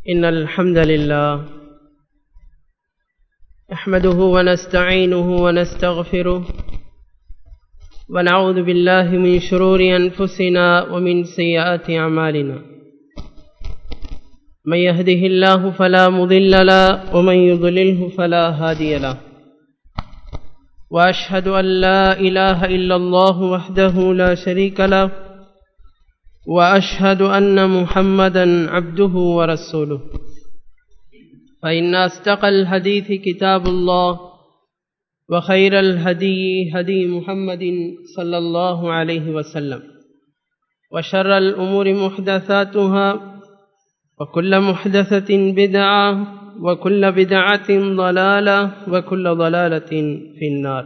إن الحمد لله نحمده ونستعينه ونستغفره ونعوذ بالله من شرور أنفسنا ومن سيئات أعمالنا من يهده الله فلا مضل له ومن يضلله فلا هادي له وأشهد أن لا إله إلا الله وحده لا شريك له وأشهد أن محمدا عبده ورسوله فإن أصدق الحديث كتاب الله وخير الهدي هدي محمد صلى الله عليه وسلم وشر الأمور محدثاتها وكل محدثة بدعة وكل بدعة ضلالة وكل ضلالة في النار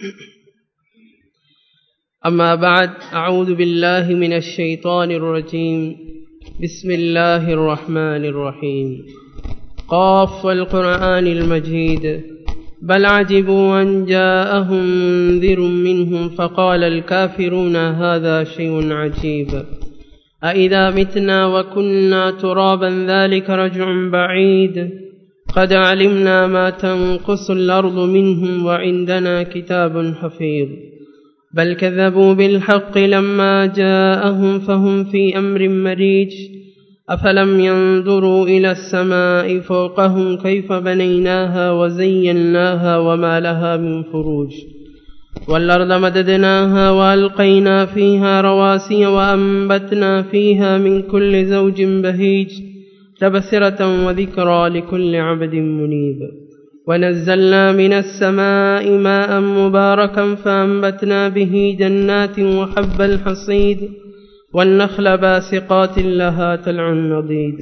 أما بعد أعوذ بالله من الشيطان الرجيم بسم الله الرحمن الرحيم قاف والقرآن المجيد بل عجبوا أن جاءهم منذر منهم فقال الكافرون هذا شيء عجيب أإذا متنا وكنا ترابا ذلك رجع بعيد قد علمنا ما تنقص الأرض منهم وعندنا كتاب حفيظ بل كذبوا بالحق لما جاءهم فهم في أمر مريج أفلم ينظروا إلى السماء فوقهم كيف بنيناها وزيناها وما لها من فروج والأرض مددناها وألقينا فيها رواسي وأنبتنا فيها من كل زوج بهيج تبصرة وذكرى لكل عبد منيب ونزلنا من السماء ماء مباركا فأنبتنا به جنات وحب الحصيد والنخل باسقات لها تلع نضيد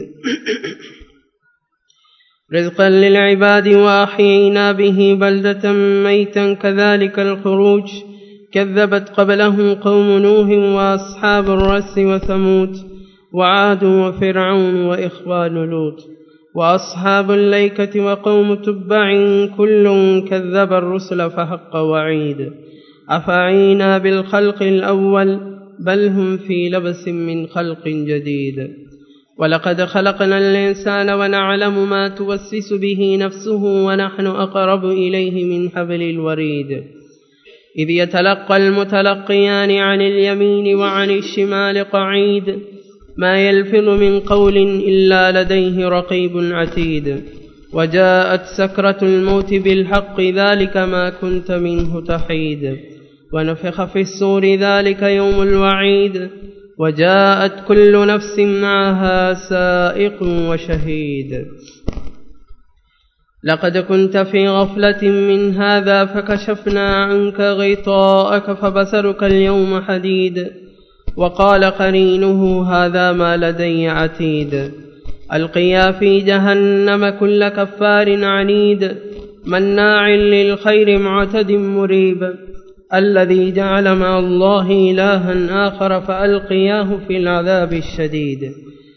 رزقا للعباد وأحيينا به بلدة ميتا كذلك الخروج كذبت قبلهم قوم نوح وأصحاب الرس وثمود وعاد وفرعون وإخوان لوط وأصحاب الليكة وقوم تبع كل كذب الرسل فحق وعيد أفعينا بالخلق الأول بل هم في لبس من خلق جديد ولقد خلقنا الإنسان ونعلم ما توسس به نفسه ونحن أقرب إليه من حبل الوريد إذ يتلقى المتلقيان عن اليمين وعن الشمال قعيد ما يلفظ من قول إلا لديه رقيب عتيد وجاءت سكرة الموت بالحق ذلك ما كنت منه تحيد ونفخ في السور ذلك يوم الوعيد وجاءت كل نفس معها سائق وشهيد لقد كنت في غفلة من هذا فكشفنا عنك غطاءك فبصرك اليوم حديد وقال قرينه هذا ما لدي عتيد القيا في جهنم كل كفار عنيد مناع للخير معتد مريب الذي جعل مع الله إلها آخر فألقياه في العذاب الشديد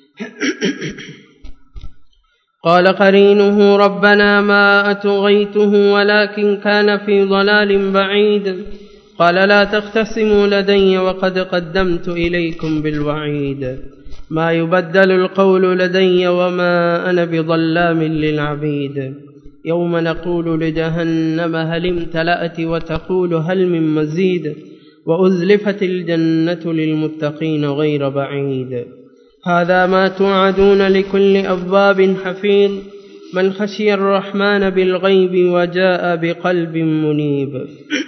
قال قرينه ربنا ما أتغيته ولكن كان في ضلال بعيد قال لا تختصموا لدي وقد قدمت إليكم بالوعيد ما يبدل القول لدي وما أنا بظلام للعبيد يوم نقول لجهنم هل امتلأت وتقول هل من مزيد وأزلفت الجنة للمتقين غير بعيد هذا ما توعدون لكل أبواب حفيظ من خشي الرحمن بالغيب وجاء بقلب منيب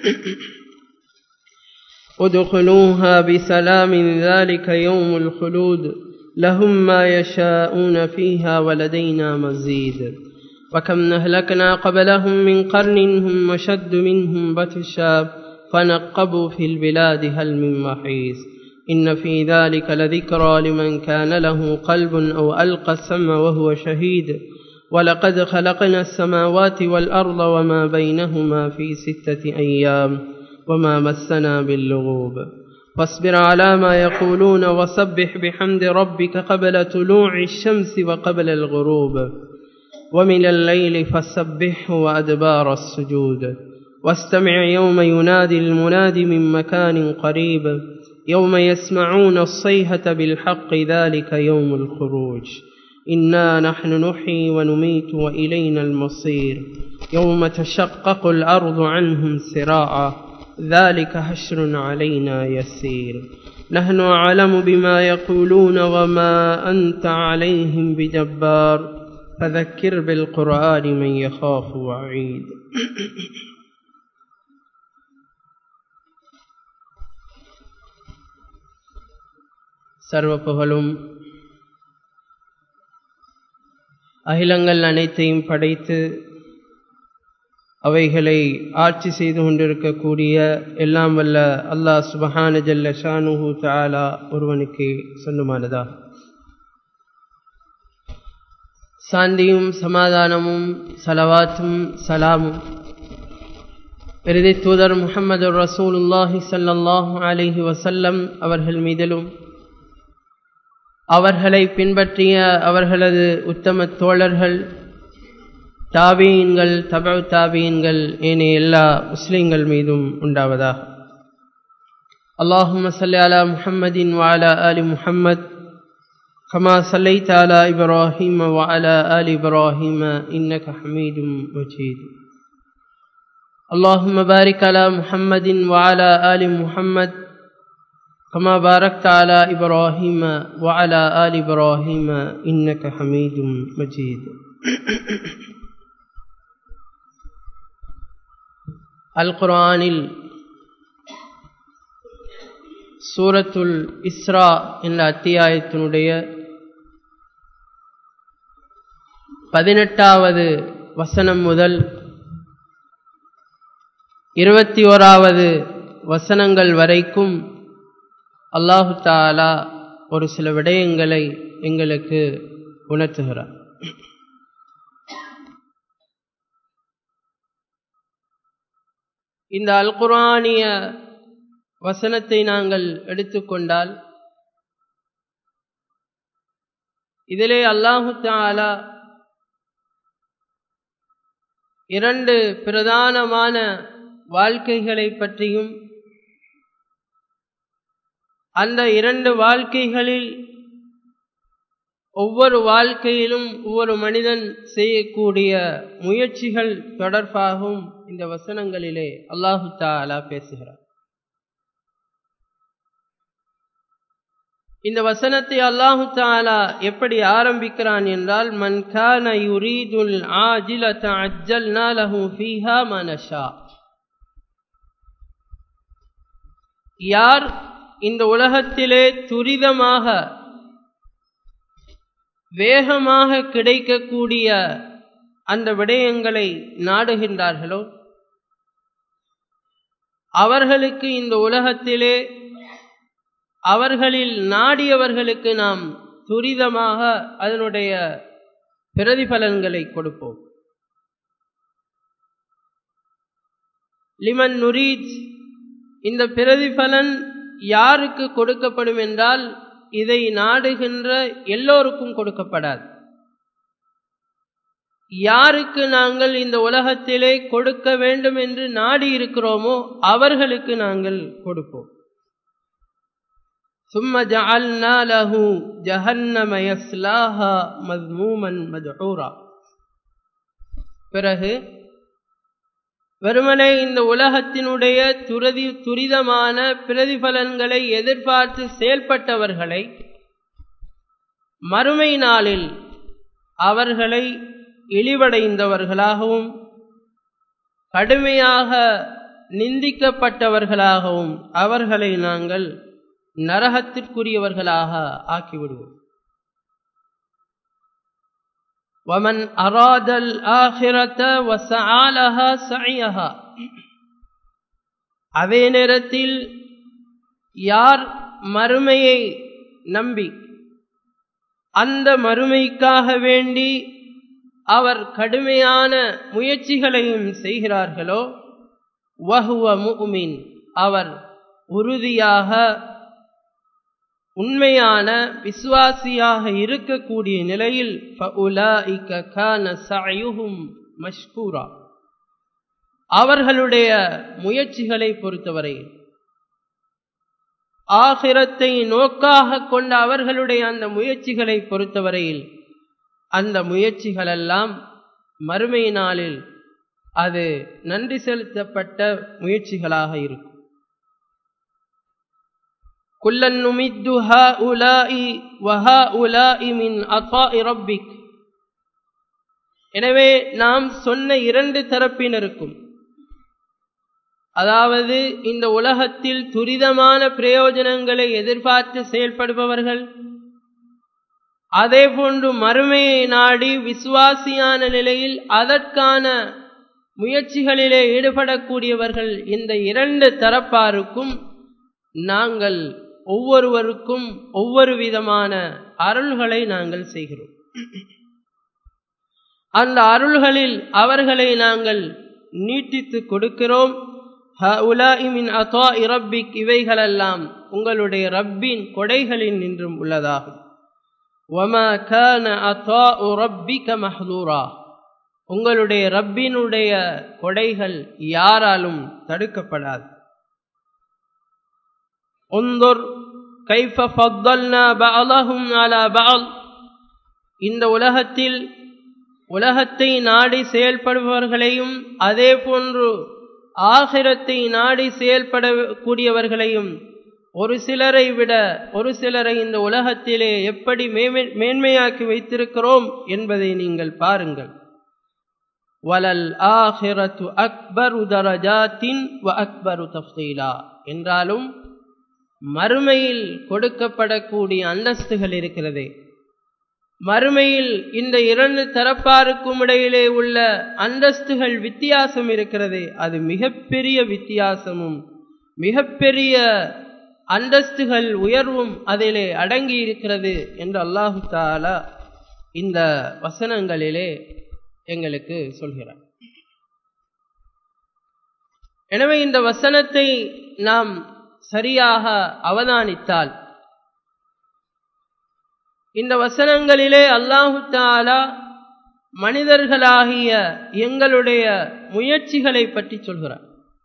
ادخلوها بسلام ذلك يوم الخلود لهم ما يشاءون فيها ولدينا مزيد وكم نهلكنا قبلهم من قرن هم أشد منهم بطشا فنقبوا في البلاد هل من محيص إن في ذلك لذكرى لمن كان له قلب أو ألقى السمع وهو شهيد ولقد خلقنا السماوات والأرض وما بينهما في ستة أيام وما مسنا باللغوب فاصبر على ما يقولون وسبح بحمد ربك قبل طلوع الشمس وقبل الغروب ومن الليل فسبحه وأدبار السجود واستمع يوم ينادي المناد من مكان قريب يوم يسمعون الصيحة بالحق ذلك يوم الخروج إنا نحن نحيي ونميت وإلينا المصير يوم تشقق الأرض عنهم سراعا ذلك حشر علينا يسير نحن أعلم بما يقولون وما أنت عليهم بجبار فذكر بالقرآن من يخاف وعيد சர்வ புகழும் அகிலங்கள் அனைத்தையும் படைத்து அவைகளை ஆட்சி செய்து கொண்டிருக்கக்கூடிய எல்லாம் வல்ல அல்லாஹ் சுபஹான ஜல்ல ஷானுஹு தாலா ஒருவனுக்கு சொந்தமானதா சாந்தியும் சமாதானமும் சலவாத்தும் சலாமும் இறுதி தூதர் முகமது ரசூலுல்லாஹி சல்லாஹூ அலிஹி வசல்லம் அவர்கள் மீதிலும் அவர்களை பின்பற்றிய அவர்களது உத்தம தோழர்கள் தாபீன்கள் தபு தாபீன்கள் ஏனைய எல்லா முஸ்லிம்கள் மீதும் உண்டாவதாக اللهم صل على محمد وعلى آل محمد كما صليت على إبراهيم وعلى آل إبراهيم إنك حميد مجيد اللهم بارك على محمد وعلى آل محمد كما باركت على إبراهيم وعلى آل إبراهيم إنك حميد مجيد அல்குரானில் சூரத்துல் இஸ்ரா என்ற அத்தியாயத்தினுடைய பதினெட்டாவது வசனம் முதல் இருபத்தி ஓராவது வசனங்கள் வரைக்கும் அல்லாஹு தாலா ஒரு சில விடயங்களை எங்களுக்கு உணர்த்துகிறார் இந்த அல்குரானிய வசனத்தை நாங்கள் எடுத்துக்கொண்டால் இதிலே அல்லாஹு தாலா இரண்டு பிரதானமான வாழ்க்கைகளை பற்றியும் அந்த இரண்டு வாழ்க்கைகளில் ஒவ்வொரு வாழ்க்கையிலும் ஒவ்வொரு மனிதன் செய்யக்கூடிய முயற்சிகள் தொடர்பாகவும் இந்த வசனங்களிலே அல்லாஹு தாலா பேசுகிறார் இந்த வசனத்தை அல்லாஹு தாலா எப்படி ஆரம்பிக்கிறான் என்றால் மன் கான யுரீதுல் ஆஜிலத அஜ்ஜல்னா லஹு ஃபீஹா மனஷா யார் இந்த உலகத்திலே துரிதமாக வேகமாக கிடைக்கக்கூடிய அந்த விடயங்களை நாடுகின்றார்களோ அவர்களுக்கு இந்த உலகத்திலே அவர்களில் நாடியவர்களுக்கு நாம் துரிதமாக அதனுடைய பிரதிபலன்களை கொடுப்போம் லிமன் நுரீத் இந்த பிரதிபலன் யாருக்கு கொடுக்கப்படும் என்றால் இதை நாடுகின்ற எல்லோருக்கும் கொடுக்கப்படாது யாருக்கு நாங்கள் இந்த உலகத்திலே கொடுக்க வேண்டும் என்று நாடி இருக்கிறோமோ அவர்களுக்கு நாங்கள் கொடுப்போம் ثم جعلنا له جهنم يصلاها مذموما مدحورا பிறகு வெறுமனே இந்த உலகத்தினுடைய துரதி துரிதமான பிரதிபலன்களை எதிர்பார்த்து செயல்பட்டவர்களை மறுமை நாளில் அவர்களை இழிவடைந்தவர்களாகவும் கடுமையாக நிந்திக்கப்பட்டவர்களாகவும் அவர்களை நாங்கள் நரகத்திற்குரியவர்களாக ஆக்கிவிடுவோம் ومن أراد الآخرة وسعى لها سعيها அதே நேரத்தில் யார் மறுமையை நம்பி அந்த மறுமைக்காக வேண்டி அவர் கடுமையான முயற்சிகளையும் செய்கிறார்களோ வஹுவ முஃமின் அவர் உறுதியாக உண்மையான விசுவாசியாக இருக்கக்கூடிய நிலையில் மஷ்கூரா அவர்களுடைய முயற்சிகளை பொறுத்தவரையில் ஆகிரத்தை நோக்காக கொண்ட அவர்களுடைய அந்த முயற்சிகளை பொறுத்தவரையில் அந்த முயற்சிகளெல்லாம் மறுமை நாளில் அது நன்றி செலுத்தப்பட்ட முயற்சிகளாக இருக்கும் குல்லன் நுமித்து ஹா உலாஇ வஹா உலாஇ மின் அத்தாஇ ரப்பிக் எனவே நாம் சொன்ன இரண்டு தரப்பினருக்கும் அதாவது இந்த உலகத்தில் துரிதமான பிரயோஜனங்களை எதிர்பார்த்து செயல்படுபவர்கள் அதே போன்று மறுமையை நாடி விசுவாசியான நிலையில் அதற்கான முயற்சிகளிலே ஈடுபடக்கூடியவர்கள் இந்த இரண்டு தரப்பாருக்கும் நாங்கள் ஒவ்வொருவருக்கும் ஒவ்வொரு விதமான அருள்களை நாங்கள் செய்கிறோம் அந்த அருள்களில் அவர்களை நாங்கள் நீட்டித்து கொடுக்கிறோம் உலாஇமின் அதா இரப்பிக் இவைகளெல்லாம் உங்களுடைய ரப்பின் கொடைகளில் நின்றும் உள்ளதாகும் وما كان عطاء ربك محظورا உங்களுடைய ரப்பினுடைய கொடைகள் யாராலும் தடுக்கப்படாது انظر كيف فضلنا بعضهم على بعض இந்த உலகத்தில் உலகத்தை நாடி செயல்படுபவர்களையும் அதே போன்று ஆகிரத்தை நாடி செயல்படக்கூடியவர்களையும் ஒரு சிலரை விட ஒரு சிலரை இந்த உலகத்திலே எப்படி மேன்மையாக்கி வைத்திருக்கிறோம் என்பதை நீங்கள் பாருங்கள் வலல் ஆஹிரத்து அக்பரு தரஜாத்தின் வ அக்பரு தஃப்தீலா என்றாலும் மறுமையில் கொடுக்கப்படக்கூடிய அந்தஸ்துகள் இருக்கிறதே மறுமையில் இந்த இரண்டு தரப்பாருக்கும் இடையிலே உள்ள அந்தஸ்துகள் வித்தியாசம் இருக்கிறது அது மிகப்பெரிய வித்தியாசமும் மிகப்பெரிய அந்தஸ்துகள் உயர்வும் அதிலே அடங்கி இருக்கிறது என்று அல்லாஹு தாலா இந்த வசனங்களிலே எங்களுக்கு சொல்கிறார் எனவே இந்த வசனத்தை நாம் சரியாக அவதானித்தால் இந்த வசனங்களிலே அல்லாஹு தாலா மனிதர்களாகிய எங்களுடைய முயற்சிகளை பற்றி சொல்கிறார்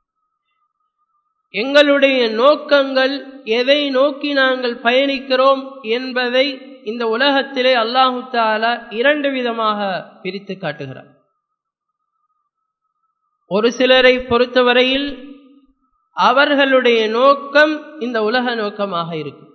எங்களுடைய நோக்கங்கள் எதை நோக்கி நாங்கள் பயணிக்கிறோம் என்பதை இந்த உலகத்திலே அல்லாஹு தாலா இரண்டு விதமாக பிரித்து காட்டுகிறார் ஒரு சிலரை பொறுத்தவரையில் அவர்களுடைய நோக்கம் இந்த உலக நோக்கமாக இருக்கும்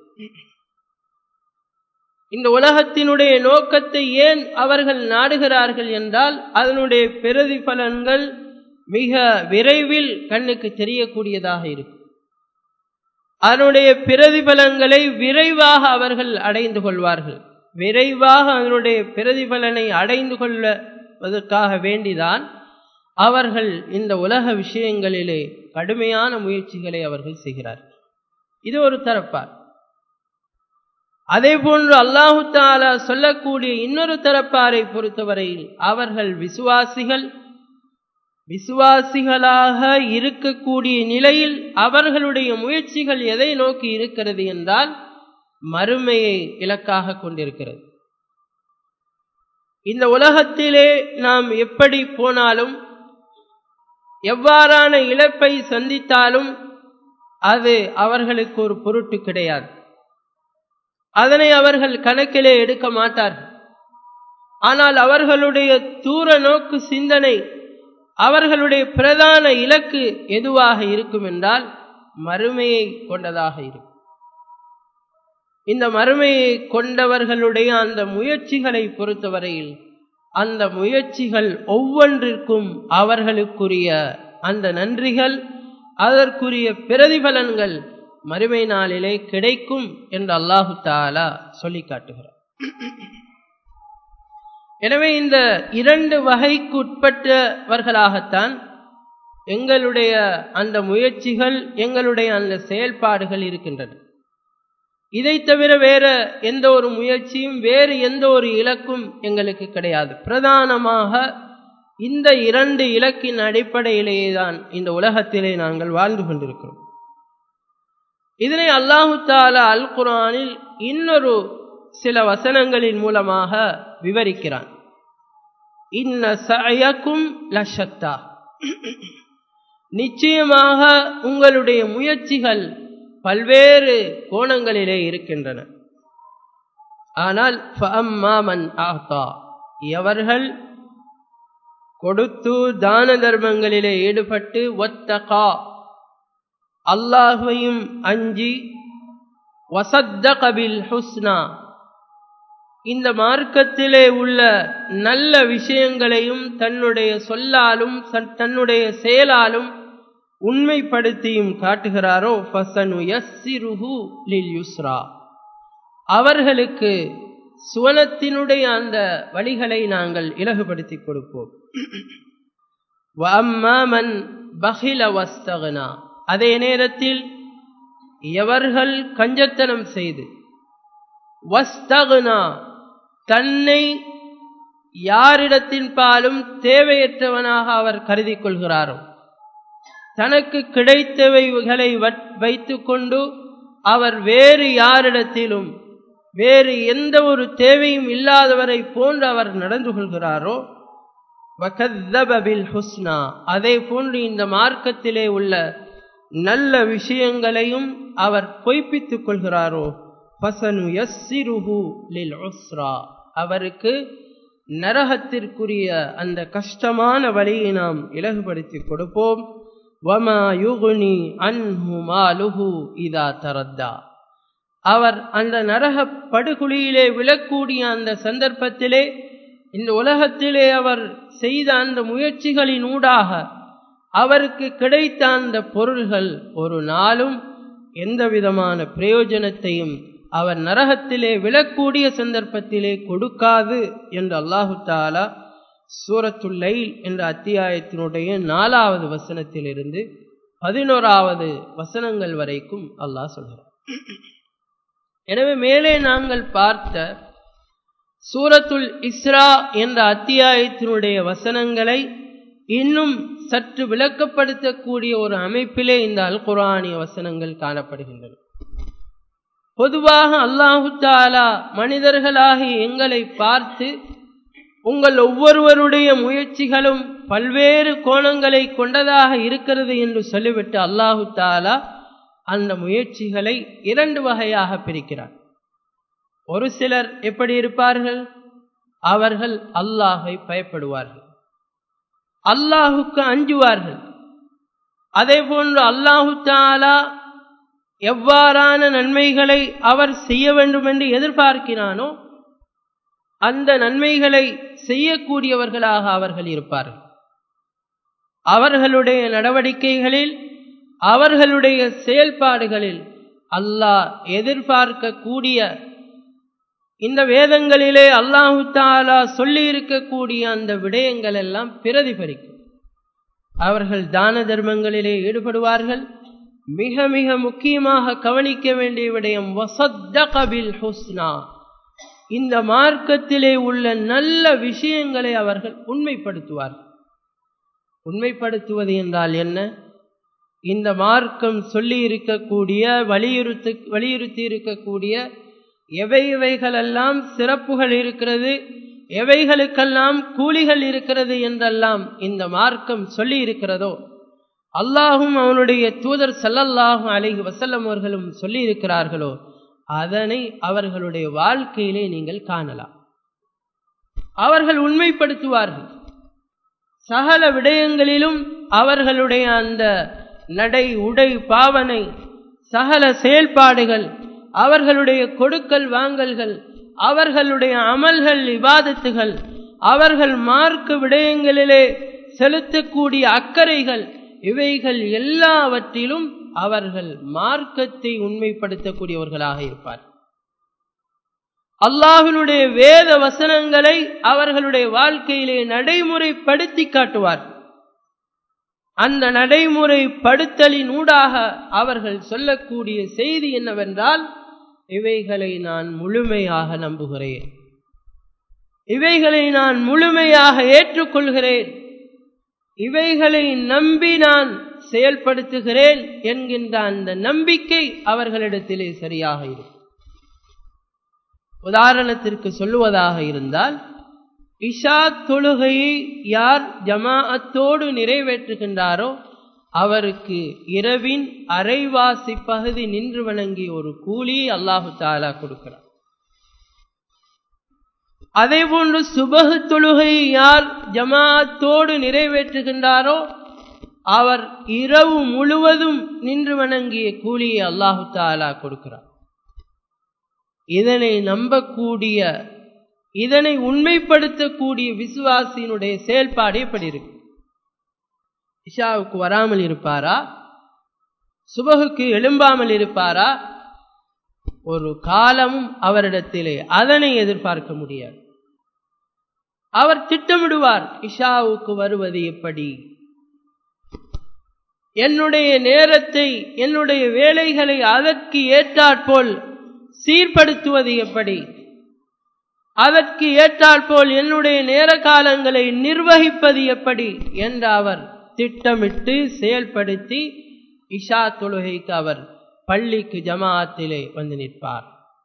இந்த உலகத்தினுடைய நோக்கத்தை ஏன் அவர்கள் நாடுகிறார்கள் என்றால் அதனுடைய பிரதிபலன்கள் மிக விரைவில் கண்ணுக்கு தெரியக்கூடியதாக இருக்கும் அதனுடைய பிரதிபலன்களை விரைவாக அவர்கள் அடைந்து கொள்வார்கள் விரைவாக அதனுடைய பிரதிபலனை அடைந்து கொள்வதற்காக வேண்டிதான் அவர்கள் இந்த உலக விஷயங்களிலே கடுமையான முயற்சிகளை அவர்கள் செய்கிறார்கள் இது ஒரு தரப்பார் அதே போன்று அல்லாஹு தாலா சொல்லக்கூடிய இன்னொரு தரப்பாரை பொறுத்தவரையில் அவர்கள் விசுவாசிகள் விசுவாசிகளாக இருக்கக்கூடிய நிலையில் அவர்களுடைய முயற்சிகள் எதை நோக்கி இருக்கிறது என்றால் மறுமையை இலக்காக கொண்டிருக்கிறது இந்த உலகத்திலே நாம் எப்படி போனாலும் எவ்வாறான இழப்பை சந்தித்தாலும் அது அவர்களுக்கு ஒரு பொருட்டு கிடையாது அதனை அவர்கள் கணக்கிலே எடுக்க மாட்டார்கள் ஆனால் அவர்களுடைய தூர நோக்கு சிந்தனை அவர்களுடைய பிரதான இலக்கு எதுவாக இருக்கும் என்றால் மறுமையை கொண்டதாக இருக்கும் இந்த மறுமையை கொண்டவர்களுடைய அந்த முயற்சிகளை பொறுத்தவரையில் அந்த முயற்சிகள் ஒவ்வொன்றிற்கும் அவர்களுக்குரிய அந்த நன்றிகள் அதற்குரிய பிரதிபலன்கள் மறுமை நாளிலே கிடைக்கும் என்று அல்லாஹு தாலா சொல்லி காட்டுகிறார் எனவே இந்த இரண்டு வகைக்கு உட்பட்டவர்களாகத்தான் எங்களுடைய அந்த முயற்சிகள் எங்களுடைய அந்த செயல்பாடுகள் இருக்கின்றன இதை தவிர வேற எந்த ஒரு முயற்சியும் வேறு எந்த ஒரு இலக்கும் எங்களுக்கு கிடையாது பிரதானமாக இந்த இரண்டு இலக்கின் அடிப்படையிலேயே தான் இந்த உலகத்திலே நாங்கள் வாழ்ந்து கொண்டிருக்கிறோம் இதனை அல்லாஹு தாலா அல் குரானில் இன்னொரு சில வசனங்களின் மூலமாக விவரிக்கிறான் இன்ன சயக்கும் லஷத்தா நிச்சயமாக உங்களுடைய முயற்சிகள் பல்வேறு கோணங்களிலே இருக்கின்றன ஆனால் ஃபஅம்மாமன் ஆத்தா எவர்கள் கொடுத்து தான தர்மங்களிலே ஈடுபட்டு ஒத்தகா அல்லாஹையும் அஞ்சி வசத்த கபில் ஹுஸ்னா இந்த மார்க்கத்திலே உள்ள நல்ல விஷயங்களையும் தன்னுடைய சொல்லாலும் தன்னுடைய செயலாலும் உண்மைப்படுத்தியும் காட்டுகிறாரோ ஃபசனு யஸ்ஸிருஹு லில் யுஸ்ரா அவர்களுக்கு சுவனத்தினுடைய அந்த வழிகளை நாங்கள் இலகுபடுத்தி கொடுப்போம் வம்மன் பஹில வஸ்தகனா அதே நேரத்தில் எவர்கள் கஞ்சத்தனம் செய்து வஸ்தகுனா தன்னை யாரிடத்தின் பாலும் தேவையற்றவனாக அவர் கருதி கொள்கிறாரோ தனக்கு கிடைத்தவைகளை வைத்துக்கொண்டு அவர் வேறு யாரிடத்திலும் வேறு எந்த ஒரு தேவையும் இல்லாதவரை போன்று அவர் நடந்து கொள்கிறாரோ வகத்தபில் ஹுஸ்னா அதே போன்று இந்த மார்க்கத்திலே உள்ள நல்ல விஷயங்களையும் அவர் பொய்ப்பித்துக் கொள்கிறாரோ ஃபசனு யஸ்ஸிருஹு லில் உஸ்ரா அவருக்கு நரகத்திற்குரிய அந்த கஷ்டமான வழியை நாம் இலகுபடுத்தி கொடுப்போம் வமா யுகுனி அன்ஹு மாலுஹு இதா தரத்தா அவர் அந்த நரக படுகுழியிலே விழக்கூடிய அந்த சந்தர்ப்பத்திலே இந்த உலகத்திலே அவர் செய்த அந்த முயற்சிகளின் ஊடாக அவருக்கு கிடைத்த அந்த பொருள்கள் ஒரு நாளும் எந்த விதமான பிரயோஜனத்தையும் அவர் நரகத்திலே விழக்கூடிய சந்தர்ப்பத்திலே கொடுக்காது என்று அல்லாஹு தாலா சூரத்துல்லைல் என்ற அத்தியாயத்தினுடைய நாலாவது வசனத்திலிருந்து பதினோராவது வசனங்கள் வரைக்கும் அல்லாஹ் சொல்கிறார் எனவே மேலே நாங்கள் பார்த்த சூரத்துல் இஸ்ரா என்ற அத்தியாயத்தினுடைய வசனங்களை இன்னும் சற்று விளக்கப்படுத்தக்கூடிய ஒரு அமைப்பிலே இந்த அல் குரானிய வசனங்கள் காணப்படுகின்றன பொதுவாக அல்லாஹு தாலா மனிதர்களாகி எங்களை பார்த்து உங்கள் ஒவ்வொருவருடைய முயற்சிகளும் பல்வேறு கோணங்களை கொண்டதாக இருக்கிறது என்று சொல்லிவிட்டு அல்லாஹு தாலா அந்த முயற்சிகளை இரண்டு வகையாக பிரிக்கிறார் ஒரு சிலர் எப்படி இருப்பார்கள் அவர்கள் அல்லாஹை பயப்படுவார்கள் அல்லாஹுக்கு அஞ்சுவார்கள் அதே போன்று அல்லாஹு தாலா எவ்வாறான நன்மைகளை அவர் செய்ய வேண்டும் என்று எதிர்பார்க்கிறானோ அந்த நன்மைகளை செய்யக்கூடியவர்களாக அவர்கள் இருப்பார்கள் அவர்களுடைய நடவடிக்கைகளில் அவர்களுடைய செயல்பாடுகளில் அல்லாஹ் எதிர்பார்க்கக்கூடிய இந்த வேதங்களிலே அல்லாஹு தாலா சொல்லி இருக்கக்கூடிய அந்த விடயங்கள் எல்லாம் பிரதிபலிக்கும் அவர்கள் தான தர்மங்களிலே ஈடுபடுவார்கள் மிக மிக முக்கியமாக கவனிக்க வேண்டிய விடயம் வசத்தகபில் ஹுஸ்னா இந்த மார்க்கத்திலே உள்ள நல்ல விஷயங்களை அவர்கள் உண்மைப்படுத்துவார்கள் உண்மைப்படுத்துவது என்றால் என்ன இந்த மார்க்கம் சொல்லி இருக்கக்கூடிய வலியுறுத்து வலியுறுத்தி இருக்கக்கூடிய எவை எவைகளெல்லாம் சிறப்புகள் இருக்கிறது எவைகளுக்கெல்லாம் கூலிகள் இருக்கிறது என்றெல்லாம் இந்த மார்க்கம் சொல்லி இருக்கிறதோ அல்லாஹும் அவனுடைய தூதர் சல்லல்லாஹும் அலைஹி வசல்லம் அவர்களும் சொல்லி இருக்கிறார்களோ அதனை அவர்களுடைய வாழ்க்கையிலே நீங்கள் காணலாம் அவர்கள் உண்மைப்படுத்துவார்கள் சகல விடயங்களிலும் அவர்களுடைய அந்த நடை உடை பாவனை சகல செயல்பாடுகள் அவர்களுடைய கொடுக்கல் வாங்கல்கள் அவர்களுடைய அமல்கள் இபாதத்துகள் அவர்கள் மார்க்க விடயங்களிலே செலுத்தக்கூடிய அக்கறைகள் இவைகள் எல்லாவற்றிலும் அவர்கள் மார்க்கத்தை உண்மைப்படுத்தக்கூடியவர்களாக இருப்பார் அல்லாஹினுடைய வேத வசனங்களை அவர்களுடைய வாழ்க்கையிலே நடைமுறைப்படுத்தி காட்டுவார் அந்த நடைமுறைப்படுத்தலின் ஊடாக அவர்கள் சொல்லக்கூடிய செய்தி என்னவென்றால் இவைகளை நான் முழுமையாக நம்புகிறேன் இவைகளை நான் முழுமையாக ஏற்றுக்கொள்கிறேன் இவைகளை நம்பி நான் செயல்படுத்துகிறேன் என்கின்ற அந்த நம்பிக்கை அவர்களிடத்திலே சரியாக இருக்கும் உதாரணத்திற்கு சொல்லுவதாக இருந்தால் இஷா தொழுகையை யார் ஜமாஅத்தோடு நிறைவேற்றுகின்றாரோ அவருக்கு இரவின் அரைவாசி பகுதி நின்று வணங்கிய ஒரு கூலியை அல்லாஹு தாலா கொடுக்கிறார் அதே போன்று சுபகு தொழுகை யார் ஜமாத்தோடு நிறைவேற்றுகின்றாரோ அவர் இரவு முழுவதும் நின்று வணங்கிய கூலியை அல்லாஹு தாலா கொடுக்கிறார் இதனை நம்பக்கூடிய இதனை உண்மைப்படுத்தக்கூடிய விசுவாசியினுடைய செயல்பாடு எப்படி இருக்கு இஷாவுக்கு வராமல் இருப்பாரா சுபகுக்கு எழும்பாமல் இருப்பாரா ஒரு காலமும் அவரிடத்திலே அதனை எதிர்பார்க்க முடியாது அவர் திட்டமிடுவார் இஷாவுக்கு வருவது எப்படி என்னுடைய நேரத்தை என்னுடைய வேலைகளை அதற்கு ஏற்றாற்போல் சீர்படுத்துவது எப்படி அதற்கு ஏற்றாற்போல் என்னுடைய நேர காலங்களை நிர்வகிப்பது எப்படி என்று அவர் திட்டமிட்டு செயல்படுத்தி இஷா தொழுகைக்கு அவர் பள்ளிக்கு ஜமாத்திலே வந்து நிற்பார்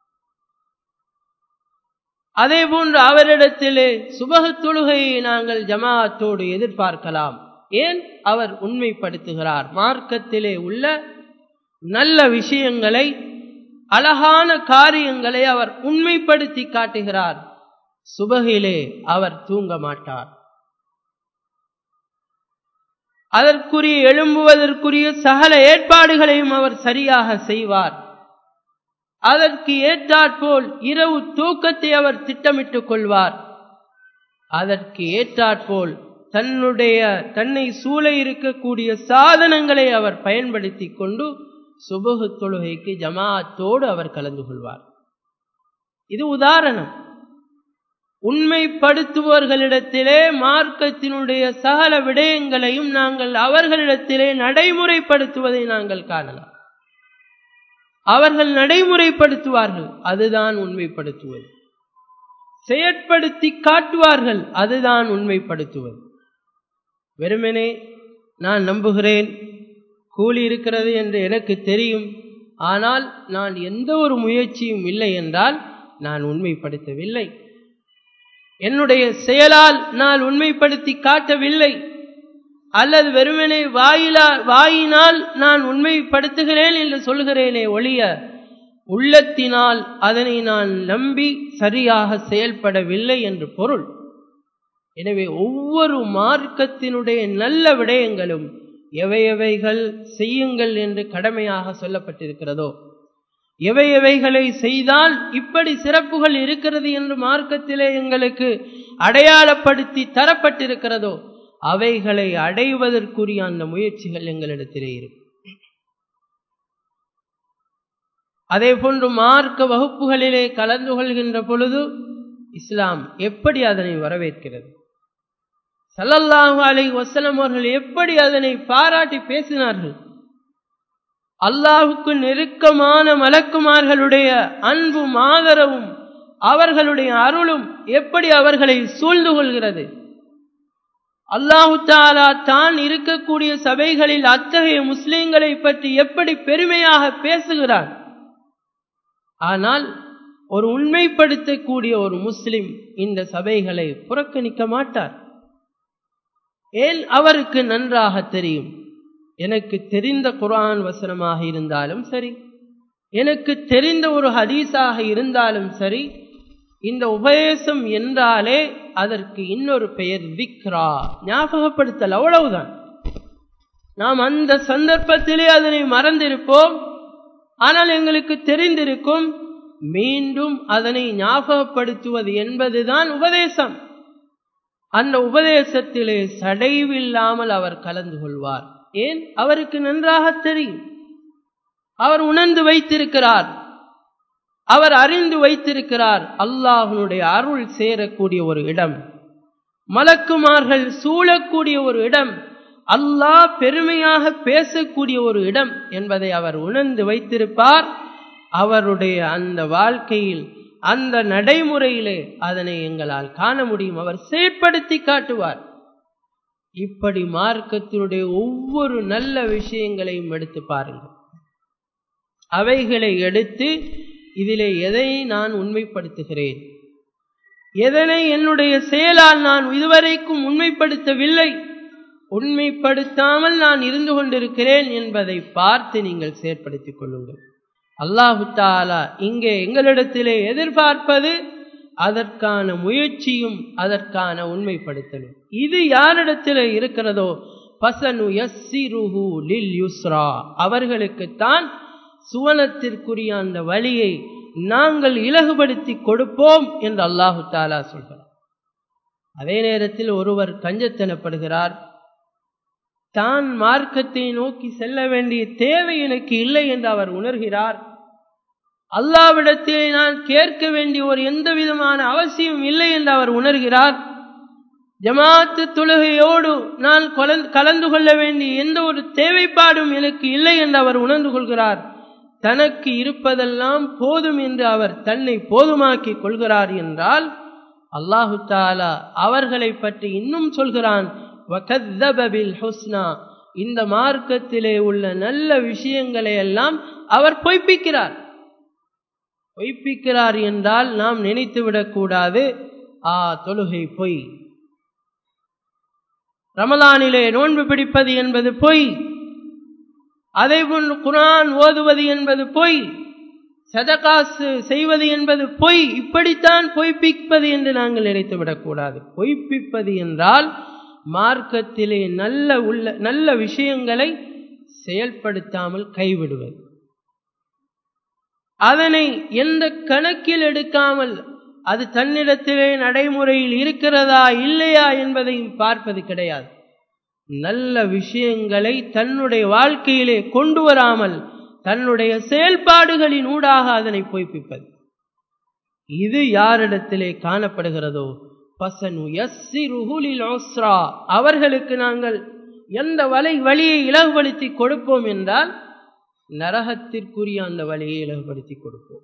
அதே போன்று அவரிடத்திலே சுபக தொழுகையை நாங்கள் ஜமாத்தோடு எதிர்பார்க்கலாம் ஏன் அவர் உண்மைப்படுத்துகிறார் மார்க்கத்திலே உள்ள நல்ல விஷயங்களை அழகான காரியங்களை அவர் உண்மைப்படுத்தி காட்டுகிறார் சுபகிலே அவர் தூங்க மாட்டார் அதற்குரிய எழும்புவதற்குரிய சகல ஏற்பாடுகளையும் அவர் சரியாக செய்வார் அதற்கு ஏற்றாற்போல் இரவு தூக்கத்தை அவர் திட்டமிட்டுக் கொள்வார் அதற்கு ஏற்றாற்போல் தன்னுடைய தன்னை சூழ இருக்கக்கூடிய சாதனங்களை அவர் பயன்படுத்தி கொண்டு சுபகு தொழுகைக்கு ஜமாத்தோடு அவர் கலந்து கொள்வார் இது உதாரணம் உண்மைப்படுத்துபவர்களிடத்திலே மார்க்கத்தினுடைய சகல விடயங்களையும் நாங்கள் அவர்களிடத்திலே நடைமுறைப்படுத்துவதை நாங்கள் காணலாம் அவர்கள் நடைமுறைப்படுத்துவார்கள் அதுதான் உண்மைப்படுத்துவது செயற்படுத்தி காட்டுவார்கள் அதுதான் உண்மைப்படுத்துவது வெறுமனே நான் நம்புகிறேன் கூலி இருக்கிறது என்று எனக்கு தெரியும் ஆனால் நான் எந்த ஒரு முயற்சியும் இல்லை என்றால் நான் உண்மைப்படுத்தவில்லை என்னுடைய செயலால் நான் உண்மைப்படுத்தி காட்டவில்லை அல்லது வெறுமனே வாயிலா வாயினால் நான் உண்மைப்படுத்துகிறேன் என்று சொல்கிறேனே ஒழிய உள்ளத்தினால் அதனை நான் நம்பி சரியாக செயல்படவில்லை என்று பொருள் எனவே ஒவ்வொரு மார்க்கத்தினுடைய நல்ல விடயங்களும் எவை எவைகள் செய்யுங்கள் என்று கடமையாக சொல்லப்பட்டிருக்கிறதோ எவை எவைகளை செய்தால் இப்படி சிறப்புகள் இருக்கிறது என்று மார்க்கத்திலே எங்களுக்கு அடையாளப்படுத்தி தரப்பட்டிருக்கிறதோ அவைகளை அடைவதற்குரிய அந்த முயற்சிகள் எங்களிடத்திலே இருக்கும் அதே போன்று மார்க்க வகுப்புகளிலே கலந்து கொள்கின்ற பொழுது இஸ்லாம் எப்படி அதனை வரவேற்கிறது சல்லல்லாஹு அலை வசலம் அவர்கள் எப்படி அதனை பாராட்டி பேசினார்கள் அல்லாஹுக்கு நெருக்கமான மலக்குமார்களுடைய அன்பும் ஆதரவும் அவர்களுடைய அருளும் எப்படி அவர்களை சூழ்ந்து கொள்கிறது அல்லாஹு தாலா தான் இருக்கக்கூடிய சபைகளில் அத்தகைய முஸ்லிம்களை பற்றி எப்படி பெருமையாக பேசுகிறார் ஆனால் ஒரு உண்மைப்படுத்தக்கூடிய ஒரு முஸ்லிம் இந்த சபைகளை புறக்கணிக்க மாட்டார் ஏன் அவருக்கு நன்றாக தெரியும் எனக்கு தெரிந்த குரான் வசனமாக இருந்தாலும் சரி எனக்கு தெரிந்த ஒரு ஹதீஸாக இருந்தாலும் சரி இந்த உபதேசம் என்றாலே அதற்கு இன்னொரு பெயர் விக்ரா ஞாபகப்படுத்தல் அவ்வளவுதான் நாம் அந்த சந்தர்ப்பத்திலே அதனை மறந்திருப்போம் ஆனால் எங்களுக்கு தெரிந்திருக்கும் மீண்டும் அதனை ஞாபகப்படுத்துவது என்பதுதான் உபதேசம் அந்த உபதேசத்திலே சடைவில்லாமல் அவர் கலந்து கொள்வார் ஏன் அவருக்கு நன்றாக தெரியும் அவர் உணர்ந்து வைத்திருக்கிறார் அவர் அறிந்து வைத்திருக்கிறார் அல்லாஹனுடைய அருள் சேரக்கூடிய ஒரு இடம் மலக்குமார்கள் சூழக்கூடிய ஒரு இடம் அல்லாஹ் பெருமையாக பேசக்கூடிய ஒரு இடம் என்பதை அவர் உணர்ந்து வைத்திருப்பார் அவருடைய அந்த வாழ்க்கையில் அந்த நடைமுறையிலே அதனை எங்களால் காண முடியும் அவர் செயற்படுத்தி காட்டுவார் இப்படி மார்க்கத்தினுடைய ஒவ்வொரு நல்ல விஷயங்களையும் எடுத்து பாருங்கள் அவைகளை எடுத்து இதிலே எதை நான் உண்மைப்படுத்துகிறேன் எதனை என்னுடைய செயலால் நான் இதுவரைக்கும் உண்மைப்படுத்தவில்லை உண்மைப்படுத்தாமல் நான் இருந்து கொண்டிருக்கிறேன் என்பதை பார்த்து நீங்கள் செயற்படுத்திக் கொள்ளுங்கள் அல்லாஹு தாலா இங்கே எங்களிடத்திலே எதிர்பார்ப்பது அதற்கான முயற்சியும் அதற்கான உண்மைப்படுத்தலும் இது யாரிடத்தில் இருக்கிறதோ பசனு யஸ்ஸிருஹு லில் யுஸ்ரா அவர்களுக்குத்தான் சுவனத்திற்குரிய அந்த வழியை நாங்கள் இலகுபடுத்தி கொடுப்போம் என்று அல்லாஹு தாலா சொல்கிறார் அதே நேரத்தில் ஒருவர் கஞ்சத்தனப்படுகிறார் தான் மார்க்கத்தை நோக்கி செல்ல வேண்டிய தேவை எனக்கு இல்லை என்று அவர் உணர்கிறார் அல்லாவிடத்தில் நான் கேட்க வேண்டிய ஒரு எந்த விதமான அவசியம் இல்லை என்று அவர் உணர்கிறார் ஜமாத்து தொழுகையோடு நான் கலந்து கொள்ள வேண்டிய எந்த ஒரு தேவைப்பாடும் எனக்கு இல்லை என்று அவர் உணர்ந்து கொள்கிறார் தனக்கு இருப்பதெல்லாம் போதும் என்று அவர் தன்னை போதுமாக்கி கொள்கிறார் என்றால் அல்லாஹு தாலா அவர்களை பற்றி இன்னும் சொல்கிறான் ஹுஸ்னா இந்த மார்க்கத்திலே உள்ள நல்ல விஷயங்களை எல்லாம் அவர் பொய்ப்பிக்கிறார் பொய்ப்பிக்கிறார் என்றால் நாம் நினைத்து விடக்கூடாது ஆ தொழுகை பொய் ரமலானிலே நோன்பு பிடிப்பது என்பது பொய் அதே போன்று குரான் ஓதுவது என்பது பொய் சதகாசு செய்வது என்பது பொய் இப்படித்தான் பொய்ப்பிப்பது என்று நாங்கள் நினைத்து விடக்கூடாது பொய்ப்பிப்பது என்றால் மார்க்கத்திலே நல்ல உள்ள நல்ல விஷயங்களை செயல்படுத்தாமல் கைவிடுவது அதனை எந்த கணக்கில் எடுக்காமல் அது தன்னிடத்திலே நடைமுறையில் இருக்கிறதா இல்லையா என்பதையும் பார்ப்பது கிடையாது நல்ல விஷயங்களை தன்னுடைய வாழ்க்கையிலே கொண்டு வராமல் தன்னுடைய செயல்பாடுகளின் ஊடாக அதனை பொய்ப்பிப்பது இது யாரிடத்திலே காணப்படுகிறதோ பசனு யஸ்ஸிருஹுலில் உஸ்ரா அவர்களுக்கு நாங்கள் எந்த வலை வழியை இலகுபடுத்தி கொடுப்போம் என்றால் நரகத்திற்குரிய அந்த வழியை இலகுபடுத்தி கொடுப்போம்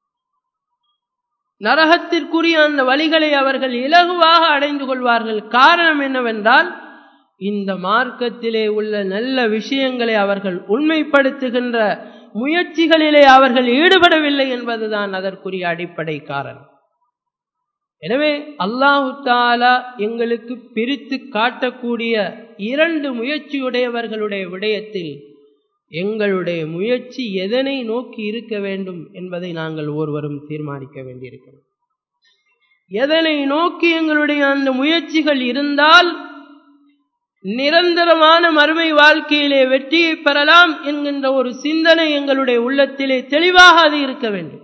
நரகத்திற்குரிய அந்த வழிகளை அவர்கள் இலகுவாக அடைந்து கொள்வார்கள் காரணம் என்னவென்றால் இந்த மார்க்கத்திலே உள்ள நல்ல விஷயங்களை அவர்கள் உண்மைப்படுத்துகின்ற முயற்சிகளிலே அவர்கள் ஈடுபடவில்லை என்பதுதான் அதற்குரிய அடிப்படை காரணம் எனவே அல்லாஹு தாலா எங்களுக்கு பிரித்து காட்டக்கூடிய இரண்டு முயற்சியுடையவர்களுடைய விடயத்தில் எங்களுடைய முயற்சி எதனை நோக்கி இருக்க வேண்டும் என்பதை நாங்கள் ஒருவரும் தீர்மானிக்க வேண்டியிருக்கிறோம் எதனை நோக்கி எங்களுடைய அந்த முயற்சிகள் இருந்தால் நிரந்தரமான மறுமை வாழ்க்கையிலே வெற்றியை பெறலாம் என்கின்ற ஒரு சிந்தனை எங்களுடைய உள்ளத்திலே தெளிவாக அது இருக்க வேண்டும்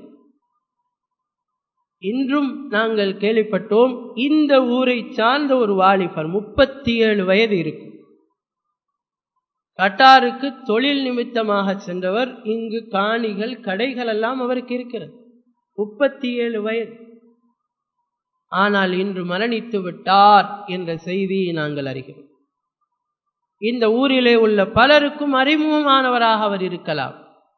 இன்றும் நாங்கள் கேள்விப்பட்டோம் இந்த ஊரை சார்ந்த ஒரு வாலிபர் முப்பத்தி ஏழு வயது இருக்கும் கட்டாருக்கு தொழில் நிமித்தமாக சென்றவர் இங்கு காணிகள் கடைகள் எல்லாம் அவருக்கு இருக்கிறது முப்பத்தி ஏழு வயது ஆனால் இன்று மரணித்து விட்டார் என்ற செய்தியை நாங்கள் அறிகிறோம் இந்த ஊரிலே உள்ள பலருக்கும் அறிமுகமானவராக அவர் இருக்கலாம்